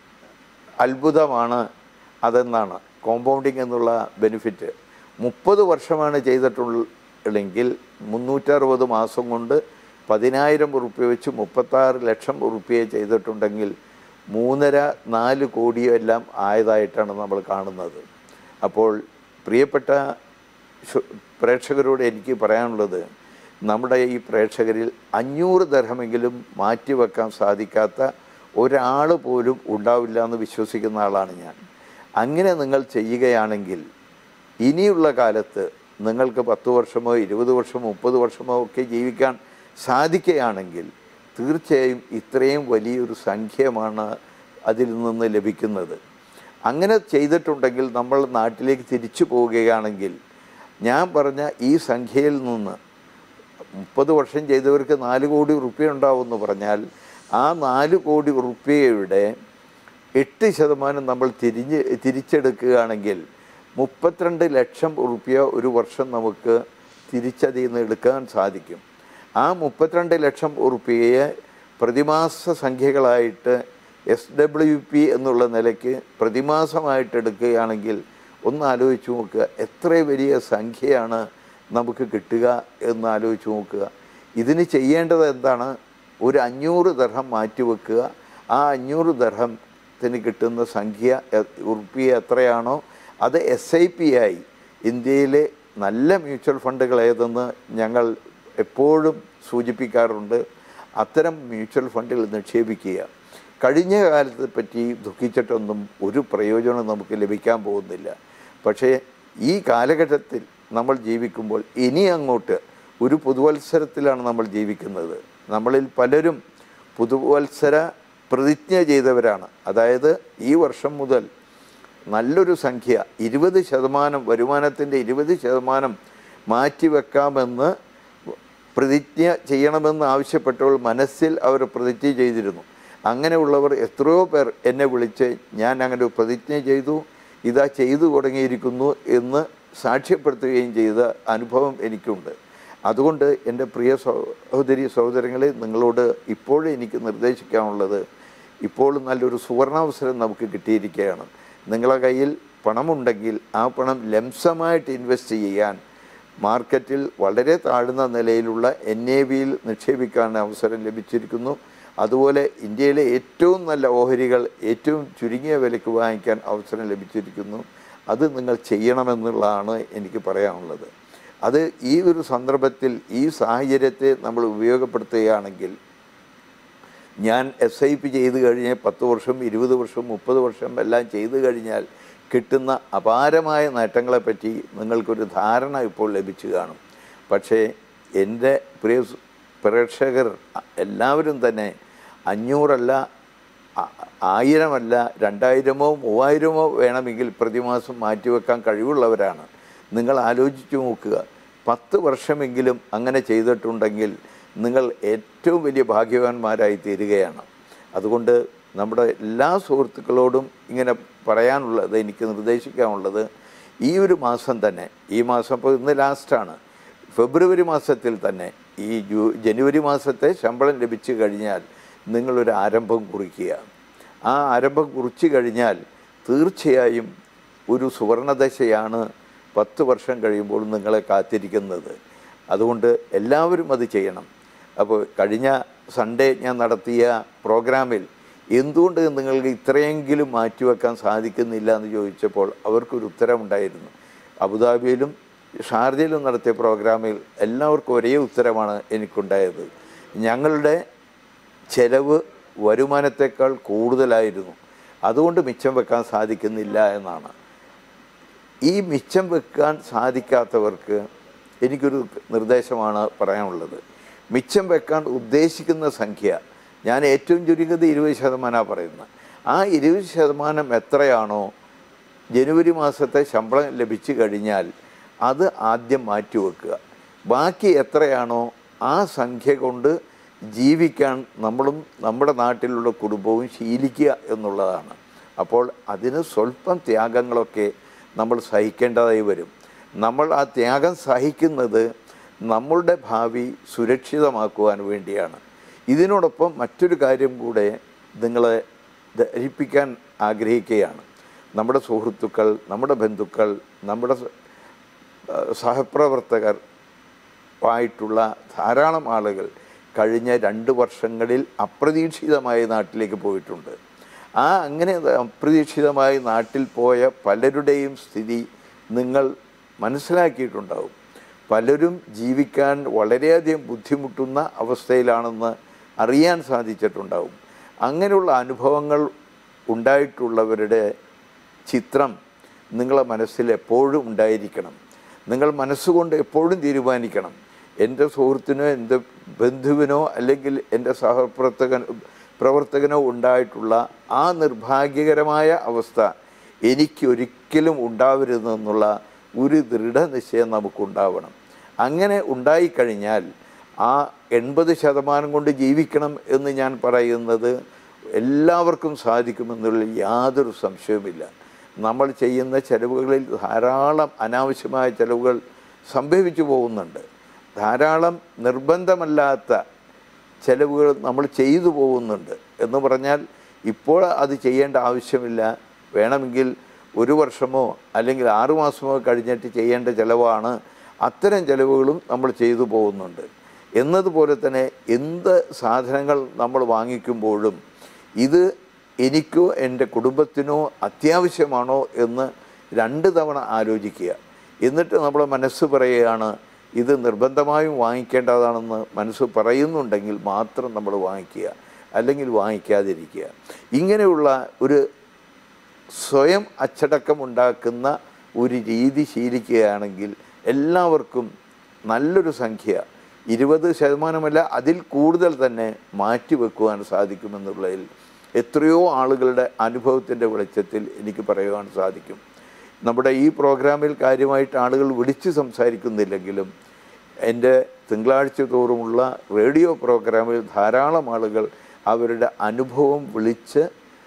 അത്ഭുതമാണ് അതെന്നാണ് കോമ്പൗണ്ടിങ് എന്നുള്ള ബെനിഫിറ്റ് മുപ്പത് വർഷമാണ് ചെയ്തിട്ടുള്ളെങ്കിൽ മുന്നൂറ്ററുപത് മാസം കൊണ്ട് പതിനായിരം ഉറുപ്പ്യ വെച്ച് മുപ്പത്താറ് ലക്ഷം ഉറുപ്പ്യ ചെയ്തിട്ടുണ്ടെങ്കിൽ മൂന്നര നാല് കോടിയെല്ലാം ആയതായിട്ടാണ് നമ്മൾ കാണുന്നത് അപ്പോൾ പ്രിയപ്പെട്ട ശു- പ്രേക്ഷകരോട് എനിക്ക് പറയാനുള്ളത് നമ്മുടെ ഈ പ്രേക്ഷകരിൽ അഞ്ഞൂറ് ദർഹമെങ്കിലും മാറ്റിവെക്കാൻ സാധിക്കാത്ത ഒരാൾ പോലും ഉണ്ടാവില്ല എന്ന് വിശ്വസിക്കുന്ന ആളാണ് ഞാൻ അങ്ങനെ നിങ്ങൾ ചെയ്യുകയാണെങ്കിൽ ഇനിയുള്ള കാലത്ത് നിങ്ങൾക്ക് പത്ത് വർഷമോ ഇരുപത് വർഷമോ മുപ്പത് വർഷമോ ഒക്കെ ജീവിക്കാൻ സാധിക്കുകയാണെങ്കിൽ തീർച്ചയായും ഇത്രയും വലിയൊരു സംഖ്യമാണ് അതിൽ നിന്ന് ലഭിക്കുന്നത് അങ്ങനെ ചെയ്തിട്ടുണ്ടെങ്കിൽ നമ്മൾ നാട്ടിലേക്ക് തിരിച്ചു പോവുകയാണെങ്കിൽ ഞാൻ പറഞ്ഞ ഈ സംഖ്യയിൽ നിന്ന് മുപ്പത് വർഷം ചെയ്തവർക്ക് നാല് കോടി ഉറുപ്പ്യ ഉണ്ടാവുമെന്ന് പറഞ്ഞാൽ ആ നാല് കോടി ഉറുപ്പ്യയുടെ എട്ട് ശതമാനം നമ്മൾ തിരിഞ്ഞ് തിരിച്ചെടുക്കുകയാണെങ്കിൽ മുപ്പത്തിരണ്ട് ലക്ഷം ഉറുപ്പ്യ ഒരു വർഷം നമുക്ക് തിരിച്ചതിൽ നിന്ന് എടുക്കാൻ സാധിക്കും ആ മുപ്പത്തിരണ്ട് ലക്ഷം ഉറുപ്പ്യയെ പ്രതിമാസ സംഖ്യകളായിട്ട് എസ് ഡബ്ല്യു പി എന്നുള്ള നിലയ്ക്ക് പ്രതിമാസമായിട്ട് എടുക്കുകയാണെങ്കിൽ ഒന്ന് ആലോചിച്ച് നോക്കുക എത്ര വലിയ സംഖ്യയാണ് നമുക്ക് കിട്ടുക എന്ന് ആലോചിച്ച് നോക്കുക ഇതിന് ചെയ്യേണ്ടത് എന്താണ് ഒരു അഞ്ഞൂറ് ദർഹം മാറ്റിവെക്കുക ആ അഞ്ഞൂറ് ദർഹത്തിന് കിട്ടുന്ന സംഖ്യ എ- ഉറുപ്പിക എത്രയാണോ അത് എസ് ഐ പി ആയി ഇന്ത്യയിലെ നല്ല മ്യൂച്വൽ ഫണ്ടുകൾ ഏതെന്ന് ഞങ്ങൾ എപ്പോഴും സൂചിപ്പിക്കാറുണ്ട് അത്തരം മ്യൂച്വൽ ഫണ്ടിൽ നിക്ഷേപിക്കുക കഴിഞ്ഞ കാലത്തെ പറ്റി ദുഃഖിച്ചിട്ടൊന്നും ഒരു പ്രയോജനം നമുക്ക് ലഭിക്കാൻ പോകുന്നില്ല പക്ഷേ ഈ കാലഘട്ടത്തിൽ നമ്മൾ ജീവിക്കുമ്പോൾ ഇനി അങ്ങോട്ട് ഒരു പുതുവത്സരത്തിലാണ് നമ്മൾ ജീവിക്കുന്നത് നമ്മളിൽ പലരും പുതുവത്സര പ്രതിജ്ഞ ചെയ്തവരാണ് അതായത് ഈ വർഷം മുതൽ നല്ലൊരു സംഖ്യ ഇരുപത് ശതമാനം വരുമാനത്തിൻ്റെ ഇരുപത് ശതമാനം മാറ്റിവെക്കാമെന്ന് പ്രതിജ്ഞ ചെയ്യണമെന്ന് ആവശ്യപ്പെട്ടവൾ മനസ്സിൽ അവർ പ്രതിജ്ഞ ചെയ്തിരുന്നു അങ്ങനെയുള്ളവർ എത്രയോ പേർ എന്നെ വിളിച്ച് ഞാൻ അങ്ങനെ ഒരു പ്രതിജ്ഞ ചെയ്തു ഇതാ ചെയ്തു തുടങ്ങിയിരിക്കുന്നു എന്ന് സാക്ഷ്യപ്പെടുത്തുകയും ചെയ്ത അനുഭവം എനിക്കുണ്ട് അതുകൊണ്ട് എൻ്റെ പ്രിയ സഹോദരി സഹോദരങ്ങളെ നിങ്ങളോട് ഇപ്പോഴും എനിക്ക് നിർദ്ദേശിക്കാനുള്ളത് ഇപ്പോൾ നല്ലൊരു സുവർണാവസരം നമുക്ക് കിട്ടിയിരിക്കുകയാണ് നിങ്ങളുടെ കയ്യിൽ പണമുണ്ടെങ്കിൽ ആ പണം ലംസമായിട്ട് ഇൻവെസ്റ്റ് ചെയ്യാൻ മാർക്കറ്റിൽ വളരെ താഴ്ന്ന നിലയിലുള്ള എൻ എ വിയിൽ നിക്ഷേപിക്കാൻ അവസരം ലഭിച്ചിരിക്കുന്നു അതുപോലെ ഇന്ത്യയിലെ ഏറ്റവും നല്ല ഓഹരികൾ ഏറ്റവും ചുരുങ്ങിയ വിലയ്ക്ക് വാങ്ങിക്കാൻ അവസരം ലഭിച്ചിരിക്കുന്നു അത് നിങ്ങൾ ചെയ്യണമെന്നുള്ളതാണ് എനിക്ക് പറയാനുള്ളത് അത് ഈ ഒരു സന്ദർഭത്തിൽ ഈ സാഹചര്യത്തെ നമ്മൾ ഉപയോഗപ്പെടുത്തുകയാണെങ്കിൽ ഞാൻ എസ് ഐ പി ചെയ്ത് കഴിഞ്ഞ് പത്ത് വർഷം ഇരുപത് വർഷം മുപ്പത് വർഷം എല്ലാം ചെയ്തു കഴിഞ്ഞാൽ കിട്ടുന്ന അപാരമായ നേട്ടങ്ങളെപ്പറ്റി നിങ്ങൾക്കൊരു ധാരണ ഇപ്പോൾ ലഭിച്ചു കാണും പക്ഷേ എൻ്റെ പ്രിയ സു- പ്രേക്ഷകർ എല്ലാവരും തന്നെ അഞ്ഞൂറല്ല ആ- ആയിരമല്ല രണ്ടായിരമോ മൂവായിരമോ വേണമെങ്കിൽ പ്രതിമാസം മാറ്റിവെക്കാൻ കഴിവുള്ളവരാണ് നിങ്ങൾ ആലോചിച്ചു നോക്കുക പത്ത് വർഷമെങ്കിലും അങ്ങനെ ചെയ്തിട്ടുണ്ടെങ്കിൽ നിങ്ങൾ ഏറ്റവും വലിയ ഭാഗ്യവാന്മാരായി തീരുകയാണ് അതുകൊണ്ട് നമ്മുടെ എല്ലാ സുഹൃത്തുക്കളോടും ഇങ്ങനെ പറയാനുള്ളത് എനിക്ക് നിർദ്ദേശിക്കാനുള്ളത് ഈ ഒരു മാസം തന്നെ ഈ മാസം ഇപ്പോൾ ഇന്ന് ലാസ്റ്റാണ് ഫെബ്രുവരി മാസത്തിൽ തന്നെ ഈ ജൂ ജനുവരി മാസത്തെ ശമ്പളം ലഭിച്ചു കഴിഞ്ഞാൽ നിങ്ങളൊരു ആരംഭം കുറിക്കുക ആ ആരംഭം കുറിച്ചു കഴിഞ്ഞാൽ തീർച്ചയായും ഒരു സുവർണദശയാണ് പത്ത് വർഷം കഴിയുമ്പോൾ നിങ്ങളെ കാത്തിരിക്കുന്നത് അതുകൊണ്ട് എല്ലാവരും അത് ചെയ്യണം അപ്പോൾ കഴിഞ്ഞ സൺഡേ ഞാൻ നടത്തിയ പ്രോഗ്രാമിൽ എന്തുകൊണ്ട് നിങ്ങൾക്ക് ഇത്രയെങ്കിലും മാറ്റിവെക്കാൻ സാധിക്കുന്നില്ല എന്ന് ചോദിച്ചപ്പോൾ അവർക്കൊരു ഉത്തരമുണ്ടായിരുന്നു അബുദാബിയിലും ഷാർജയിലും നടത്തിയ പ്രോഗ്രാമിൽ എല്ലാവർക്കും ഒരേ ഉത്തരമാണ് എനിക്കുണ്ടായത് ഞങ്ങളുടെ ചെലവ് വരുമാനത്തേക്കാൾ കൂടുതലായിരുന്നു അതുകൊണ്ട് മിച്ചം വെക്കാൻ സാധിക്കുന്നില്ല എന്നാണ് ഈ മിച്ചം വെക്കാൻ സാധിക്കാത്തവർക്ക് എനിക്കൊരു നിർദ്ദേശമാണ് പറയാനുള്ളത് മിച്ചം വെക്കാൻ ഉദ്ദേശിക്കുന്ന സംഖ്യ ഞാൻ ഏറ്റവും ചുരുങ്ങിയത് ഇരുപത് ശതമാനമാണ് പറയുന്നത് ആ ഇരുപത് ശതമാനം എത്രയാണോ ജനുവരി മാസത്തെ ശമ്പളം ലഭിച്ചു കഴിഞ്ഞാൽ അത് ആദ്യം മാറ്റിവെക്കുക ബാക്കി എത്രയാണോ ആ സംഖ്യ കൊണ്ട് ജീവിക്കാൻ നമ്മളും നമ്മുടെ നാട്ടിലുള്ള കുടുംബവും ശീലിക്കുക എന്നുള്ളതാണ് അപ്പോൾ അതിന് സ്വല്പം ത്യാഗങ്ങളൊക്കെ നമ്മൾ സഹിക്കേണ്ടതായി വരും നമ്മൾ ആ ത്യാഗം സഹിക്കുന്നത് നമ്മളുടെ ഭാവി സുരക്ഷിതമാക്കുവാൻ വേണ്ടിയാണ് ഇതിനോടൊപ്പം മറ്റൊരു കാര്യം കൂടെ നിങ്ങളെ ധരിപ്പിക്കാൻ ആഗ്രഹിക്കുകയാണ് നമ്മുടെ സുഹൃത്തുക്കൾ നമ്മുടെ ബന്ധുക്കൾ നമ്മുടെ സ- ആ, സഹപ്രവർത്തകർ ആയിട്ടുള്ള ധാരാളം ആളുകൾ കഴിഞ്ഞ രണ്ട് വർഷങ്ങളിൽ അപ്രതീക്ഷിതമായി നാട്ടിലേക്ക് പോയിട്ടുണ്ട് ആ അങ്ങനെ അപ്രതീക്ഷിതമായി നാട്ടിൽ പോയ പലരുടെയും സ്ഥിതി നിങ്ങൾ മനസ്സിലാക്കിയിട്ടുണ്ടാവും പലരും ജീവിക്കാൻ വളരെയധികം ബുദ്ധിമുട്ടുന്ന അവസ്ഥയിലാണെന്ന് അറിയാൻ സാധിച്ചിട്ടുണ്ടാവും അങ്ങനെയുള്ള അനുഭവങ്ങൾ ഉണ്ടായിട്ടുള്ളവരുടെ ചിത്രം നിങ്ങളെ മനസ്സിൽ എപ്പോഴും ഉണ്ടായിരിക്കണം നിങ്ങൾ മനസ്സുകൊണ്ട് എപ്പോഴും തീരുമാനിക്കണം എൻ്റെ സുഹൃത്തിനോ എൻ്റെ ബന്ധുവിനോ അല്ലെങ്കിൽ എൻ്റെ സഹപ്രവർത്തകൻ പ്രവർത്തകനോ ഉണ്ടായിട്ടുള്ള ആ നിർഭാഗ്യകരമായ അവസ്ഥ എനിക്ക് ഒരിക്കലും ഉണ്ടാവരുതെന്നുള്ള ഒരു ദൃഢനിശ്ചയം നമുക്കുണ്ടാവണം അങ്ങനെ ഉണ്ടായിക്കഴിഞ്ഞാൽ ആ എൺപത് ശതമാനം കൊണ്ട് ജീവിക്കണം എന്ന് ഞാൻ പറയുന്നത് എല്ലാവർക്കും സാധിക്കുമെന്നുള്ള യാതൊരു സംശയവുമില്ല നമ്മൾ ചെയ്യുന്ന ചെലവുകളിൽ ധാരാളം അനാവശ്യമായ ചെലവുകൾ സംഭവിച്ചു പോകുന്നുണ്ട് ധാരാളം നിർബന്ധമല്ലാത്ത ചെലവുകൾ നമ്മൾ ചെയ്തു പോകുന്നുണ്ട് എന്ന് പറഞ്ഞാൽ ഇപ്പോൾ അത് ചെയ്യേണ്ട ആവശ്യമില്ല വേണമെങ്കിൽ ഒരു വർഷമോ അല്ലെങ്കിൽ ആറു മാസമോ കഴിഞ്ഞിട്ട് ചെയ്യേണ്ട ചിലവാണ് അത്തരം ചിലവുകളും നമ്മൾ ചെയ്തു പോകുന്നുണ്ട് എന്നതുപോലെ തന്നെ എന്ത് സാധനങ്ങൾ നമ്മൾ വാങ്ങിക്കുമ്പോഴും ഇത് എനിക്കോ എൻ്റെ കുടുംബത്തിനോ അത്യാവശ്യമാണോ എന്ന് രണ്ട് തവണ ആലോചിക്കുക എന്നിട്ട് നമ്മുടെ മനസ്സ് പറയുകയാണ് ഇത് നിർബന്ധമായും വാങ്ങിക്കേണ്ടതാണെന്ന് മനസ്സ് പറയുന്നുണ്ടെങ്കിൽ മാത്രം നമ്മൾ വാങ്ങിക്കുക അല്ലെങ്കിൽ വാങ്ങിക്കാതിരിക്കുക ഇങ്ങനെയുള്ള ഒരു സ്വയം അച്ചടക്കം ഉണ്ടാക്കുന്ന ഒരു രീതി ശീലിക്കുകയാണെങ്കിൽ എല്ലാവർക്കും നല്ലൊരു സംഖ്യ ഇരുപത് ശതമാനമല്ല അതിൽ കൂടുതൽ തന്നെ മാറ്റിവെക്കുവാൻ സാധിക്കുമെന്നുള്ളതിൽ എത്രയോ ആളുകളുടെ അനുഭവത്തിൻ്റെ വെളിച്ചത്തിൽ എനിക്ക് പറയുവാൻ സാധിക്കും നമ്മുടെ ഈ പ്രോഗ്രാമിൽ കാര്യമായിട്ട് ആളുകൾ വിളിച്ച് സംസാരിക്കുന്നില്ലെങ്കിലും എൻ്റെ തിങ്കളാഴ്ച തോറുമുള്ള റേഡിയോ പ്രോഗ്രാമിൽ ധാരാളം ആളുകൾ അവരുടെ അനുഭവം വിളിച്ച്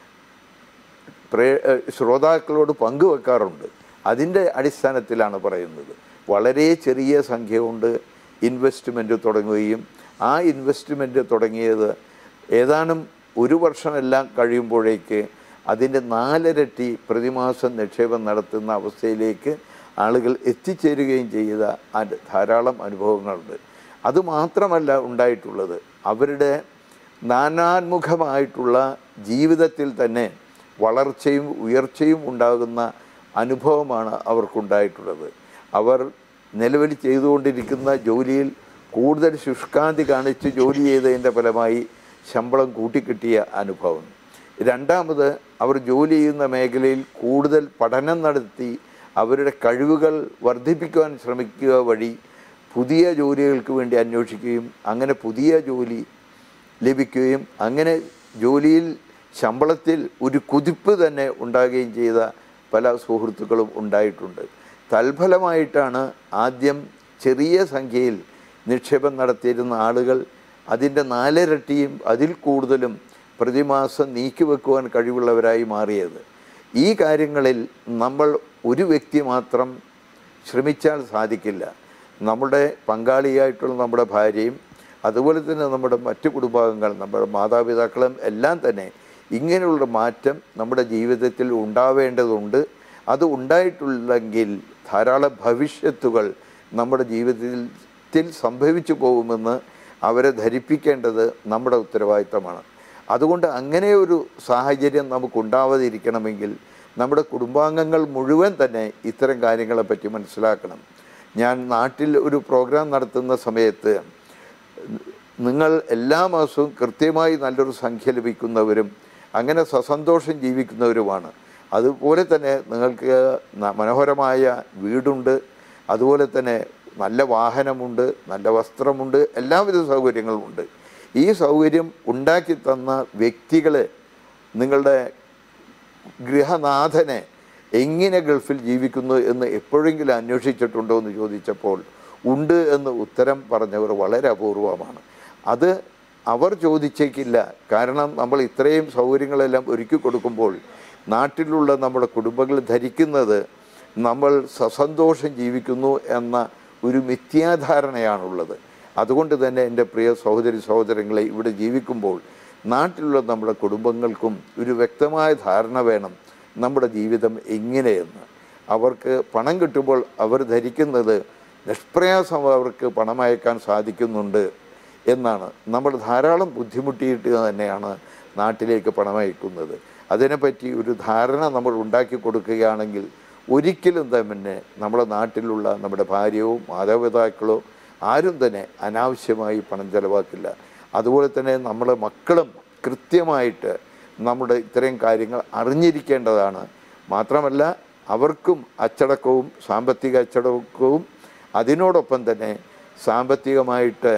പ്രേ ഏഹ് ശ്രോതാക്കളോട് പങ്കുവെക്കാറുണ്ട് അതിൻ്റെ അടിസ്ഥാനത്തിലാണ് പറയുന്നത് വളരെ ചെറിയ സംഖ്യ കൊണ്ട് ഇൻവെസ്റ്റ്മെൻറ്റ് തുടങ്ങുകയും ആ ഇൻവെസ്റ്റ്മെൻറ്റ് തുടങ്ങിയത് ഏതാനും ഒരു വർഷമെല്ലാം കഴിയുമ്പോഴേക്ക് അതിൻ്റെ നാലിരട്ടി പ്രതിമാസം നിക്ഷേപം നടത്തുന്ന അവസ്ഥയിലേക്ക് ആളുകൾ എത്തിച്ചേരുകയും ചെയ്ത അന- ധാരാളം അനുഭവങ്ങളുണ്ട് അതുമാത്രമല്ല ഉണ്ടായിട്ടുള്ളത് അവരുടെ നാനാത്മുഖമായിട്ടുള്ള ജീവിതത്തിൽ തന്നെ വളർച്ചയും ഉയർച്ചയും ഉണ്ടാകുന്ന അനുഭവമാണ് അവർക്കുണ്ടായിട്ടുള്ളത് അവർ നിലവിൽ ചെയ്തുകൊണ്ടിരിക്കുന്ന ജോലിയിൽ കൂടുതൽ ശുഷ്കാന്തി കാണിച്ച് ജോലി ചെയ്തതിൻ്റെ ഫലമായി ശമ്പളം കൂട്ടിക്കിട്ടിയ അനുഭവം രണ്ടാമത് അവർ ജോലി ചെയ്യുന്ന മേഖലയിൽ കൂടുതൽ പഠനം നടത്തി അവരുടെ കഴിവുകൾ വർദ്ധിപ്പിക്കുവാൻ ശ്രമിക്കുക വഴി പുതിയ ജോലികൾക്ക് വേണ്ടി അന്വേഷിക്കുകയും അങ്ങനെ പുതിയ ജോലി ലഭിക്കുകയും അങ്ങനെ ജോലിയിൽ ശമ്പളത്തിൽ ഒരു കുതിപ്പ് തന്നെ ഉണ്ടാകുകയും ചെയ്ത പല സുഹൃത്തുക്കളും ഉണ്ടായിട്ടുണ്ട് തൽഫലമായിട്ടാണ് ആദ്യം ചെറിയ സംഖ്യയിൽ നിക്ഷേപം നടത്തിയിരുന്ന ആളുകൾ അതിൻ്റെ നാലിരട്ടിയും അതിൽ കൂടുതലും പ്രതിമാസം നീക്കിവെക്കുവാൻ കഴിവുള്ളവരായി മാറിയത് ഈ കാര്യങ്ങളിൽ നമ്മൾ ഒരു വ്യക്തി മാത്രം ശ്രമിച്ചാൽ സാധിക്കില്ല നമ്മുടെ പങ്കാളിയായിട്ടുള്ള നമ്മുടെ ഭാര്യയും അതുപോലെ തന്നെ നമ്മുടെ മറ്റു കുടുംബാംഗങ്ങൾ നമ്മുടെ മാതാപിതാക്കളും എല്ലാം തന്നെ ഇങ്ങനെയുള്ള മാറ്റം നമ്മുടെ ജീവിതത്തിൽ ഉണ്ടാവേണ്ടതുണ്ട് അത് ഉണ്ടായിട്ടുണ്ടെങ്കിൽ ധാരാളം ഭവിഷ്യത്തുകൾ നമ്മുടെ ജീവിതത്തിൽ സംഭവിച്ചു പോകുമെന്ന് അവരെ ധരിപ്പിക്കേണ്ടത് നമ്മുടെ ഉത്തരവാദിത്തമാണ് അതുകൊണ്ട് അങ്ങനെ ഒരു സാഹചര്യം നമുക്കുണ്ടാവാതിരിക്കണമെങ്കിൽ നമ്മുടെ കുടുംബാംഗങ്ങൾ മുഴുവൻ തന്നെ ഇത്തരം കാര്യങ്ങളെപ്പറ്റി മനസ്സിലാക്കണം ഞാൻ നാട്ടിൽ ഒരു പ്രോഗ്രാം നടത്തുന്ന സമയത്ത് നിങ്ങൾ എല്ലാ മാസവും കൃത്യമായി നല്ലൊരു സംഖ്യ ലഭിക്കുന്നവരും അങ്ങനെ സസന്തോഷം ജീവിക്കുന്നവരുമാണ് അതുപോലെ തന്നെ നിങ്ങൾക്ക് ന- മനോഹരമായ വീടുണ്ട് അതുപോലെ തന്നെ നല്ല വാഹനമുണ്ട് നല്ല വസ്ത്രമുണ്ട് എല്ലാവിധ സൗകര്യങ്ങളുമുണ്ട് ഈ സൗകര്യം ഉണ്ടാക്കി തന്ന വ്യക്തികളെ നിങ്ങളുടെ ഗൃഹനാഥനെ എങ്ങനെ ഗൾഫിൽ ജീവിക്കുന്നു എന്ന് എപ്പോഴെങ്കിലും അന്വേഷിച്ചിട്ടുണ്ടോ എന്ന് ചോദിച്ചപ്പോൾ ഉണ്ട് എന്ന് ഉത്തരം പറഞ്ഞവർ വളരെ അപൂർവമാണ് അത് അവർ ചോദിച്ചേക്കില്ല കാരണം നമ്മൾ ഇത്രയും സൗകര്യങ്ങളെല്ലാം ഒരുക്കി കൊടുക്കുമ്പോൾ നാട്ടിലുള്ള നമ്മുടെ കുടുംബങ്ങൾ ധരിക്കുന്നത് നമ്മൾ സസന്തോഷം ജീവിക്കുന്നു എന്ന ഒരു മിഥ്യാധാരണയാണുള്ളത് അതുകൊണ്ട് തന്നെ എൻ്റെ പ്രിയ സഹോദരി സഹോദരങ്ങളെ ഇവിടെ ജീവിക്കുമ്പോൾ നാട്ടിലുള്ള നമ്മുടെ കുടുംബങ്ങൾക്കും ഒരു വ്യക്തമായ ധാരണ വേണം നമ്മുടെ ജീവിതം എങ്ങനെയെന്ന് അവർക്ക് പണം കിട്ടുമ്പോൾ അവർ ധരിക്കുന്നത് നിഷ്പ്രയാസം അവർക്ക് പണം അയക്കാൻ സാധിക്കുന്നുണ്ട് എന്നാണ് നമ്മൾ ധാരാളം ബുദ്ധിമുട്ടിയിട്ട് തന്നെയാണ് നാട്ടിലേക്ക് പണം അയക്കുന്നത് അതിനെപ്പറ്റി ഒരു ധാരണ നമ്മൾ ഉണ്ടാക്കി കൊടുക്കുകയാണെങ്കിൽ ഒരിക്കലും തന്നെ നമ്മുടെ നാട്ടിലുള്ള നമ്മുടെ ഭാര്യയോ മാതാപിതാക്കളോ ആരും തന്നെ അനാവശ്യമായി പണം ചെലവാക്കില്ല അതുപോലെ തന്നെ നമ്മുടെ മക്കളും കൃത്യമായിട്ട് നമ്മുടെ ഇത്തരം കാര്യങ്ങൾ അറിഞ്ഞിരിക്കേണ്ടതാണ് മാത്രമല്ല അവർക്കും അച്ചടക്കവും സാമ്പത്തിക അച്ചടക്കവും അതിനോടൊപ്പം തന്നെ സാമ്പത്തികമായിട്ട്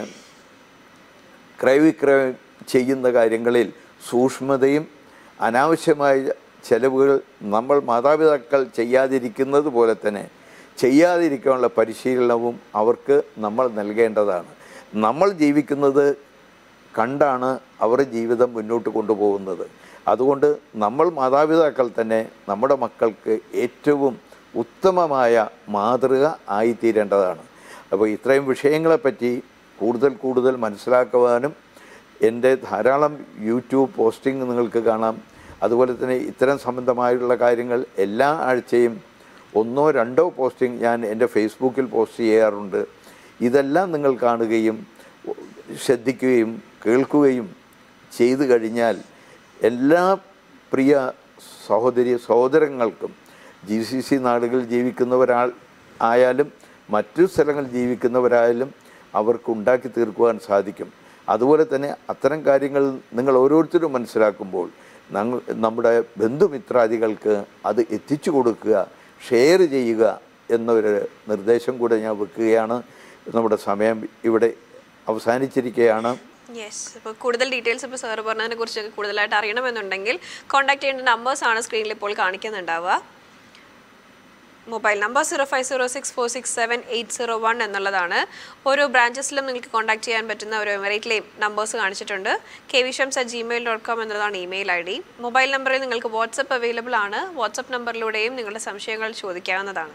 ക്രയവിക്രയം ചെയ്യുന്ന കാര്യങ്ങളിൽ സൂക്ഷ്മതയും അനാവശ്യമായ ചെലവുകൾ നമ്മൾ മാതാപിതാക്കൾ ചെയ്യാതിരിക്കുന്നത് പോലെ തന്നെ ചെയ്യാതിരിക്കാനുള്ള പരിശീലനവും അവർക്ക് നമ്മൾ നൽകേണ്ടതാണ് നമ്മൾ ജീവിക്കുന്നത് കണ്ടാണ് അവർ ജീവിതം മുന്നോട്ട് കൊണ്ടുപോകുന്നത് അതുകൊണ്ട് നമ്മൾ മാതാപിതാക്കൾ തന്നെ നമ്മുടെ മക്കൾക്ക് ഏറ്റവും ഉത്തമമായ മാതൃക ആയിത്തീരേണ്ടതാണ് അപ്പോൾ ഇത്രയും വിഷയങ്ങളെപ്പറ്റി കൂടുതൽ കൂടുതൽ മനസ്സിലാക്കുവാനും എൻ്റെ ധാരാളം യൂട്യൂബ് പോസ്റ്റിംഗ് നിങ്ങൾക്ക് കാണാം അതുപോലെ തന്നെ ഇത്തരം സംബന്ധമായുള്ള കാര്യങ്ങൾ എല്ലാ ആഴ്ചയും ഒന്നോ രണ്ടോ പോസ്റ്റിംഗ് ഞാൻ എൻ്റെ ഫേസ്ബുക്കിൽ പോസ്റ്റ് ചെയ്യാറുണ്ട് ഇതെല്ലാം നിങ്ങൾ കാണുകയും ശ്രദ്ധിക്കുകയും കേൾക്കുകയും ചെയ്തു കഴിഞ്ഞാൽ എല്ലാ പ്രിയ സഹോദരി സഹോദരങ്ങൾക്കും ജി സി സി നാടുകളിൽ ജീവിക്കുന്നവരാൾ ആയാലും മറ്റു സ്ഥലങ്ങളിൽ ജീവിക്കുന്നവരായാലും അവർക്ക് ഉണ്ടാക്കി തീർക്കുവാൻ സാധിക്കും അതുപോലെ തന്നെ അത്തരം കാര്യങ്ങൾ നിങ്ങൾ ഓരോരുത്തരും മനസ്സിലാക്കുമ്പോൾ ഞങ്ങൾ നമ്മുടെ ബന്ധുമിത്രാദികൾക്ക് അത് എത്തിച്ചു കൊടുക്കുക ഷെയർ ചെയ്യുക എന്നൊരു നിർദ്ദേശം കൂടെ ഞാൻ വെക്കുകയാണ് നമ്മുടെ സമയം ഇവിടെ അവസാനിച്ചിരിക്കുകയാണ് യെസ് അപ്പോൾ കൂടുതൽ ഡീറ്റെയിൽസ് ഇപ്പോൾ സാർ പറഞ്ഞതിനെ കുറിച്ചൊക്കെ കൂടുതലായിട്ട് അറിയണമെന്നുണ്ടെങ്കിൽ കോൺടാക്ട് ചെയ്യേണ്ട നമ്പേഴ്സ് ആണ് സ്ക്രീനിൽ ഇപ്പോൾ കാണിക്കുന്നുണ്ടാവുക mobile number zero five zero six four six seven eight zero one എന്നുള്ളതാണ് ഓരോ ബ്രാഞ്ചസിലും നിങ്ങൾക്ക് കോൺടാക്ട് ചെയ്യാൻ പറ്റുന്ന ഒരു എമറേറ്റിലെയും നമ്പേഴ്സ് കാണിച്ചിട്ടുണ്ട് കെ വിഷംസ് അറ്റ് ജിമെയിൽ ഡോട്ട് കോം എന്നതാണ് ഇമെയിൽ ഐ ഡി മൊബൈൽ നമ്പറിൽ നിങ്ങൾക്ക് വാട്സപ്പ് അവൈലബിൾ ആണ് വാട്സപ്പ് നമ്പറിലൂടെയും നിങ്ങളുടെ സംശയങ്ങൾ ചോദിക്കാവുന്നതാണ്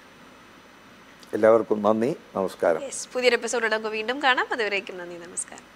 എല്ലാവർക്കും നന്ദി നമസ്കാരം യെസ് പുതിയൊരു എപ്പിസോഡ് നമുക്ക് വീണ്ടും കാണാം അതുവരേക്കും നന്ദി നമസ്കാരം